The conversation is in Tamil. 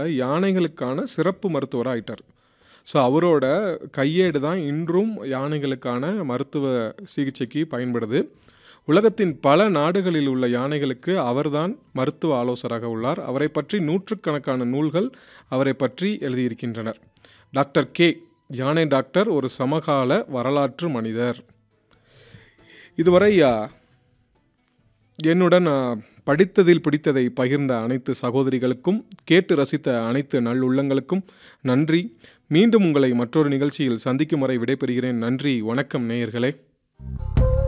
யானைகளுக்கான சிறப்பு மருத்துவராக ஆயிட்டார் ஸோ அவரோட கையேடு தான் இன்றும் யானைகளுக்கான மருத்துவ சிகிச்சைக்கு பயன்படுது உலகத்தின் பல நாடுகளில் உள்ள யானைகளுக்கு அவர்தான் மருத்துவ ஆலோசகராக உள்ளார் அவரை பற்றி நூற்றுக்கணக்கான நூல்கள் அவரை பற்றி எழுதியிருக்கின்றனர் டாக்டர் கே யானை டாக்டர் ஒரு சமகால வரலாற்று மனிதர் இதுவரை ஆ, என்னுடன் ஆ, படித்ததில் பிடித்ததை பகிர்ந்த அனைத்து சகோதரிகளுக்கும் கேட்டு ரசித்த அனைத்து நல்லுள்ளங்களுக்கும் நன்றி மீண்டும் உங்களை மற்றொரு நிகழ்ச்சியில் சந்திக்கும் வரை விடைபெறுகிறேன் நன்றி வணக்கம் நேயர்களே